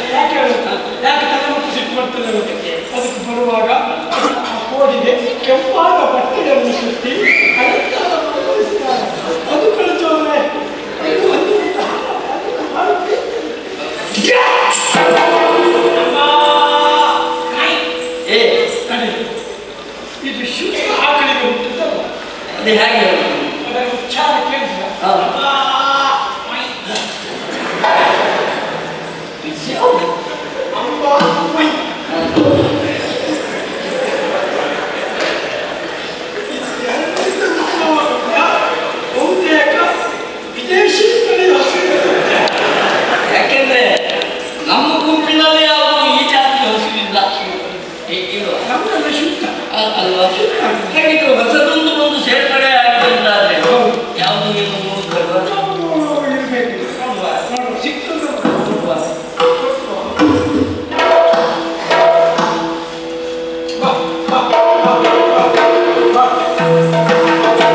ಯಾಕೆ ಹೇಳುತ್ತಾ? ಯಾಕೆ ತಲೆ ಮತ್ತು ಸಿಟ್ಟು ಬರ್ತದೆ ಅದಕ್ಕೆ ಅದಕ್ಕೆ ಬರುವಾಗ ಆ ಕೋಡಿಗೆ ಕೆಂಪಾದ ಬಟ್ಟೆಯನ್ನು ಸುತ್ತಿ ಅಲಂಕಾರವನ್ನು ಮಾಡಿಸಿದ್ದಾರೆ. ಅದು ಕಳಿಸೋರೆ ಏ ಇದು ಶುದ್ಧ ಆಕಳಿಗೆ ಹುಟ್ಟಿದ್ದಲ್ಲ ಅದು ಹೇಗೆ ಹೇಳುದು? ಅದರ ಉಚ್ಚಾರ ಕೇಳಿದ್ರೆ ಹಾ. ಅಂಬಾ ಮೈ ಬಹುತೇಕ ವಿದೇಶಿ ತಳಿಯ ಯಾಕೆಂದ್ರೆ ನಮ್ಮ ಗುಂಪಿನಲ್ಲಿ ಯಾವುದು ಈ ಜಾತಿ ಹಸುವಿಲ್ಲ ಏ, ಇಲ್ವಾ? ನಮ್ಮನ್ನ ಶುದ್ಧ ಅ- ಅಲ್ವಾ ಹಾಗಿದ್ರೆ ಹೊಸದೊಂದು ಒಂದು ಸೇರ್ಪಡೆ ಆಗಿದೆ ಅಂತಾದ್ರೆ ಯಾವುದು ಏನು ನೋಡ್ಬೇಡ್ವಾ? ನಾವು ಇರ್ಬೇಕು ನೋಡುವ. ನೋಡು ಸಿಕ್ತದ ನೋಡುವ. ಬಾ ಬಾ ಬಾ ಬಾ ಬಾ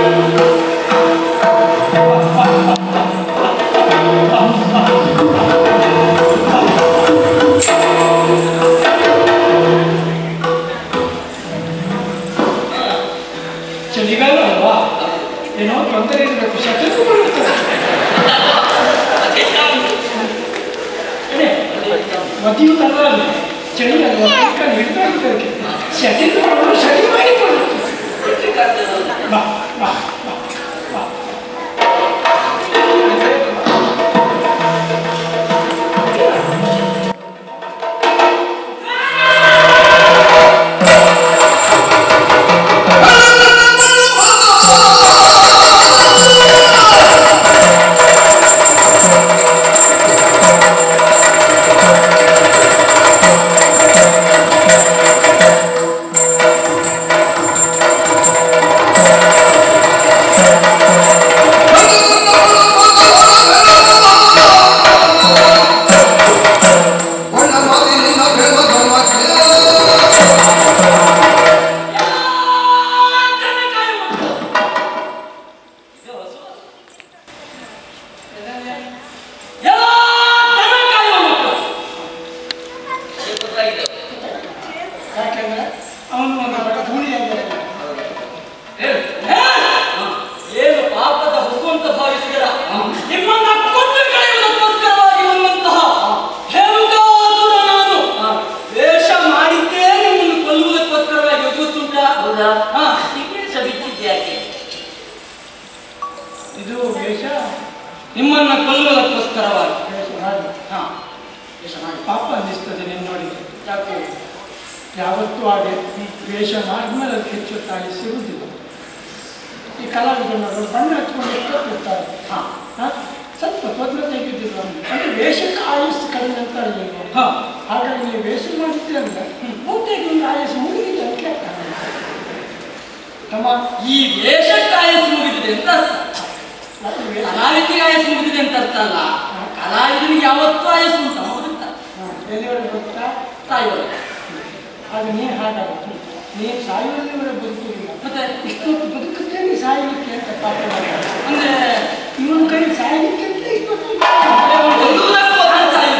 ಚಳಿಗಾಲ ಅಲ್ವಾ ಏನೋ ತೊಂದರೆ ಇರಬೇಕು ಶಟಕು ಬರುತ್ತದೆ ಅದೇ ಯಾವುದು? ಅದೇ ಮದುವೆ ತರಲ್ಲ ಚಳಿ ಅಲ್ವಾ ಕೈಕಾಲು ಹಿಡಿದಾಗಿದೆ ಅದಕ್ಕೆ ಶಟಕು ಮಾಡೋದು ಸರಿ ಮಾಡಿಕೊಳ್ಳು ಬಾ ಬಾ ಬಾ ಬಾ ಇದು ಹಸು. ಎಲ್ಲ ದನ ಕಾಯುವ ಮಕ್ಕಳು. ಇದು ಗೊತ್ತಾಗಿದೆ. ಯಾಕೆಂದ್ರೆ ಅವನು ಒಂದು ಬಡ ಧೂಳಿಯಾಗಿದ್ದಾನೆ ಹೇಳು. ಹೇ! ಏನು ಪಾಪದ ಹಸು ಅಂತ ಭಾವಿಸಿದಿರ ನಿಮ್ಮನ್ನ ಕೊಂದು ಕಳೆಯುವುದಕ್ಕೋಸ್ಕರವಾಗಿ ಬಂದಂತಹ ಹೇಮಕಾಸುರ ನಾನು ವೇಷ ಮಾಡಿದ್ದೇ ನಿಮ್ಮನ್ನು ಕೊಲ್ಲುವುದಕ್ಕೋಸ್ಕರವಾಗಿ ಗೊತ್ತುಂಟಾ ಹೌದಾ ಹಾ ವೇಷ ಬಿಚ್ಚಿದ್ಯಾಕೆ ಇದು ವೇಷ ನಿಮ್ಮನ್ನ ಕೊಲ್ಲುವುದಕ್ಕೋಸ್ಕರವಾಗಿ ವೇಷ ಮಾಡಿ ಹಾ ಪಾಪ ಅನ್ನಿಸ್ತದೆ ನೀನು ನೋಡಿದ್ರೆ ಯಾಕೆ ಯಾವತ್ತೂ ಹಾಗೆ ವೇಷ ಮಾಡಿದ್ಮೇಲೆ ಅದಕ್ಕೆ ಹೆಚ್ಚು ತಾಯಿ ಸಿಗುವುದಿಲ್ಲ ಈ ಕಲಾವಿದರು ಬಣ್ಣ ಹಚ್ಕೊಂಡು ಎಷ್ಟೊತ್ತಿರ್ತಾರೆ ಹಾ ಹಾ? ಸ್ವಲ್ಪ ತೊಂದರೆ ತೆಗೆದಿಲ್ಲ ಅಂದ್ರೆ ವೇಷಕ್ಕೆ ಆಯಸ್ಸು ಕಡಿಮೆ ಅಂತ ಹೇಳಿಲ್ವ ಹಾ ಹಾಗಾಗಿ ನೀವು ವೇಷ ಮಾಡಿದ್ರಿ ಅಂದ್ರೆ ಬಹುತೇಕ ನಿಮ್ಗೆ ಆಯಸ್ಸು ಮುಗಿದಿದೆ ಅಂತ ಹೇಳ್ತಾರೆ ತಮ್ಮ ಈ ವೇಷಕ್ಕಾಯಸ್ ಮುಗಿದಿದೆ ಅಂತ ಅರ್ಥ ಅದು ವೇಷ ಕಲಾವಿದನಿಗೆ ಆಯಸ್ ಮುಗಿದಿದೆ ಅಂತ ಅರ್ಥ ಅಲ್ಲ ಕಲಾವಿದನಿಗೆ ಯಾವತ್ತೂ ಆಯಸ್ ಉಂಟ ಹೌದಂತ ಹಾ, ಎಲ್ಲಿವರೆಗೆ ಗೊತ್ತಾ ಸಾಯುವಲ್ಲ ಅದು ನೀನು ಹಾಗಲ್ಲ ನೀನು ಸಾಯುವಲ್ಲಿವರೆಗೆ ಬದುಕುವುದಿಲ್ಲ ಮತ್ತೆ ಇಷ್ಟೊತ್ತು ಬದುಕುತ್ತೇನೆ ಸಾಯಲಿಕ್ಕೆ ಅಂತ ಪಾಪ ಮಾಡ್ತಾರೆ. ಅಂದ್ರೆ ಇವನ ಕೈ ಸಾಯಲಿಕ್ಕೆ ಅಂತ ಇಷ್ಟೊತ್ತು ಕೊಲ್ಲುವುದಕ್ಕೂ ಅದನ್ನು ಸಾಯುವುದು.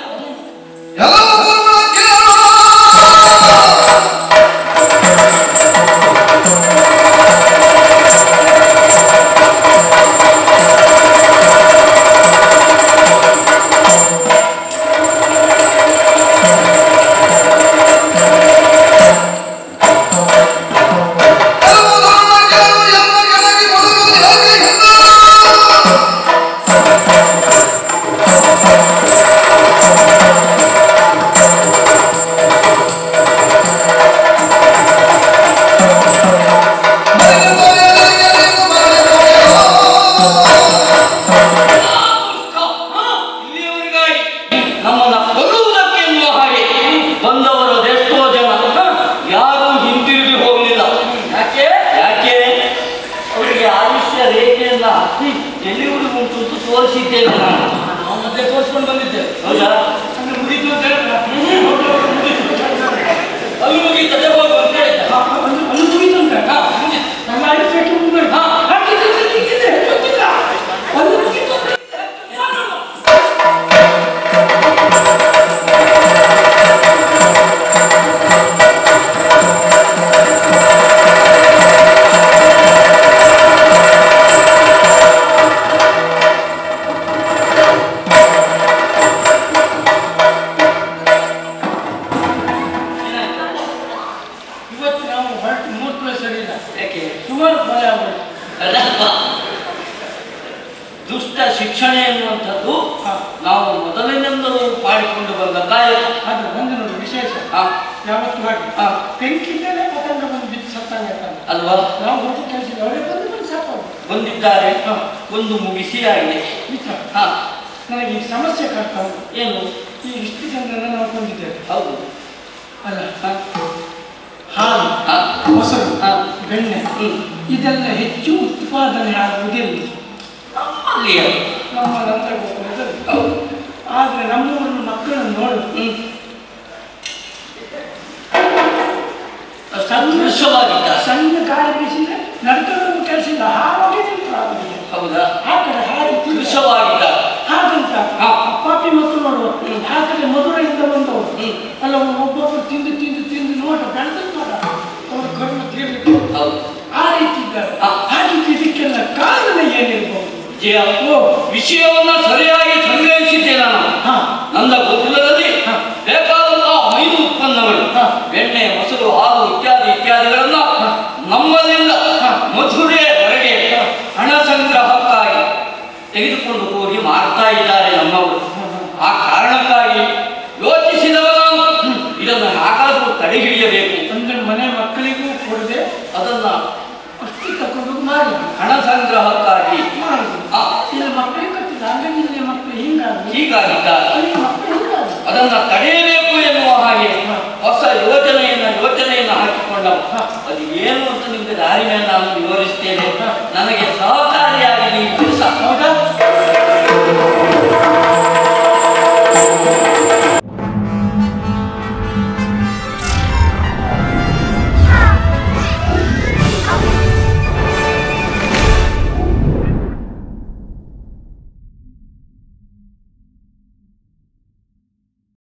ಹಾ, ಇಲ್ಲಿಯವರೆಗಾಗಿ ನಮ್ಮನ್ನ ಕೊಲ್ಲುವುದಕ್ಕೆ ಎನ್ನುವ ಹಾಗೆ ಬಂದವರು ಅದೆಷ್ಟೋ ಜನ ಹಾ, ಯಾರೂ ಹಿಂತಿರುಗಿ ಹೋಗಲಿಲ್ಲ ಯಾಕೆ ಯಾಕೆ ಅವರಿಗೆ ಆಯುಷ್ಯ ರೇಖೆಯನ್ನ ಎಲ್ಲಿವರೆಗೂ ಉಂಟು ಅಂತ ತೋರಿಸಿದ್ದೇನೆ ನಾನು ನಾವು ಮತ್ತೆ ತೋರಿಸ್ಕೊಂಡು ಬಂದಿದ್ದೇವೆ ಹೌದಾ ಅಂದ್ರೆ ಮುಗಿದು ಅಂತ ಹೇಳಿದ್ರೆ ಹೌದು, ಹೌದು, ಮುಗೀತು ಅಂತ ಹೇಳ್ತಾರೆ. ಅಲ್ಲಿ ಮುಗೀತದೆ ಹೋಗು ಅಂತ ಹೇಳಿದ್ದ ಆ, ಅದು ಅದು ಮುಗೀತು ಅಂತ ಹಾ, ಮುಗೀತು. ನನ್ನ ಆಯುಷ್ಯಕ್ಕೆ ಮುಗಿದು ಹಾ. ಹಾಕಿದ್ರೆ ಹೀಗಿದೆ, ಹೆಚ್ಚುತ್ತಿಲ್ಲ. ಅದು ಮುಗೀತು ಅಂತ ಹೇಳಿದ್ರೆ ಹೆಚ್ಚು ಸಾಕು. ಯಾವತ್ತು ಹಾಗೆ ಹಾ. ಬೆಂಕಿಯಿಂದಲೇ ಪತಂಗ ಬಂದು ಬಿದ್ದು ಸತ್ತಾಗತ್ತಲ್ಲ ಅಲ್ವಾ ನಾವು ಹೋಗಿ ಕೆಲಸ ಅವರೇ ಬಂದು ಬಂದು ಸಾಕು ಬಂದಿದ್ದಾರೆ ಹಾ. ಒಂದು ಮುಗಿಸಿ ಆಗಿದೆ ಮಿತ್ರ ಹಾ ನನಗೆ ಈ ಸಮಸ್ಯೆ ಕಾಡ್ತಾ ಉಂಟು. ಏನು ಈ ಇಷ್ಟು ಜನರನ್ನು ನಾವು ಕೊಂದಿದ್ದೇವೆ ಹೌದು ಅಲ್ಲ ಹಾ. ಹಾಲು ಹಾ. ಮೊಸರು ಹಾ. ಬೆಣ್ಣೆ ಹ್ಮ್. ಇದೆಲ್ಲ ಹೆಚ್ಚು ಉತ್ಪಾದನೆ ಆಗುವುದಿಲ್ಲ ನಮ್ಮಲ್ಲಿ ಅದು. ನಮ್ಮ ನಂತರದಲ್ಲಿ ಹೌದು ಆದರೆ ನಮ್ಮೂರಿನ ಮಕ್ಕಳನ್ನು ನೋಡು ಹ್ಮ್ ಸದೃಶವಾಗಿದ್ದಾರೆ ಸಣ್ಣ ಗಾಳಿ ಬೀಸಿದ್ರೆ ನಡ್ಕೊಂಡು ಕೆಲಸ ಇಲ್ಲ ಹಾಗೆ ನಿಂತು ಆಗುದಿಲ್ಲ ಹೌದಾ ಆ ಕಡೆ ಹಾಗೆ ದೃಶ್ಯವಾಗಿದ್ದಾರೆ ಹಾಗಂತ ಹಾ. ಅಪ್ಪಾಪಿ ಮಕ್ಕಳು ನೋಡುವ ಆ ಕಡೆ ಮಧುರೈಯಿಂದ ಬಂದವರು ಹ್ಮ್. ಅಲ್ಲ ಒಬ್ಬೊಬ್ಬರು ತಿಂದು ತಿಂದು ತಿಂದು ನೋಡ ಬೆಳೆದ ನೋಡ ಅವ್ರ ಕರ್ಮ ತೀರ್ಲಿಕ್ಕೆ ಹೌದು ಆ ರೀತಿ ಇದ್ದಾರೆ ಹಾ. ಹಾಗಿದ್ದು ಇದಕ್ಕೆಲ್ಲ ಕಾರಣ ಏನಿರ್ಬೋದು ಜಯ ಓ ವಿಷಯವನ್ನ ಸರಿಯಾಗಿ ಸಂಗ್ರಹಿಸಿದ್ದೆ ನಾನು ಹಾ ನನ್ನ ಗೋಕುಲದಲ್ಲಿ ಹಾ. ಬೇಕಾದಂತಹ ಐದು ಉತ್ಪನ್ನಗಳು ಹಾ. ಬೆಣ್ಣೆ ಮೊಸರು ಹಾಲು ಇತ್ಯಾದಿ ಇತ್ಯಾದಿಗಳನ್ನ ಹಾ. ನಮ್ಮಲ್ಲಿಂದ ಹಾ. ಮಧುರೆಯವರೆಗೆ ಹಣ ಸಂಗ್ರಹಕ್ಕಾಗಿ ತೆಗೆದುಕೊಂಡು ಹೋಗಿ ಮಾರ್ತಾ ಇದ್ದಾರೆ ನಮ್ಮವರು ಆ ಕಾರಣಕ್ಕಾಗಿ ಯೋಚಿಸಿದವ ನಾನು ಇದನ್ನು ಹಾಗಾದರೂ ತಡೆ ಹಿಡಿಯಬೇಕು ಅಂದ್ರೆ ಮನೆ ಮಕ್ಕಳಿಗೂ ಕೊಡದೆ ಅದನ್ನ ಅಷ್ಟು ತಕೊಂಡು ಮಾಡಿ ಹಣ ಸಂಗ್ರಹಕ್ಕಾಗಿ ಮಾಡುದು ಆ, ಇಲ್ಲಿ ಮಕ್ಕಳಿಗೆ ಕಟ್ಟಿದ ಹಾಗಾಗಿ ಇಲ್ಲಿ ಮಕ್ಕಳು ಹಿಂಗಾಗಿ ಹೀಗಾಗಿದ್ದಾರೆ ಅಲ್ಲಿ ಮಕ್ಕಳು ಹಿಂಗಾಗಿ ಅದನ್ನ ತಡೆಯಬೇಕು ಎನ್ನುವ ಹಾಗೆ ಹೊಸ ಯೋಜನೆಯನ್ನ ಯೋಜನೆಯನ್ನ ಹಾಕಿಕೊಂಡವ ಹಾ. ಅದು ಏನು ಅಂತ ನಿಮ್ಗೆ ದಾರಿ ಮೇಲೆ ನಾನು ವಿವರಿಸ್ತೇನೆ ನನಗೆ ಸಹಕಾರಿಯಾಗಿ ನೀವು ತಿಳಿಸ ಹೌದಾ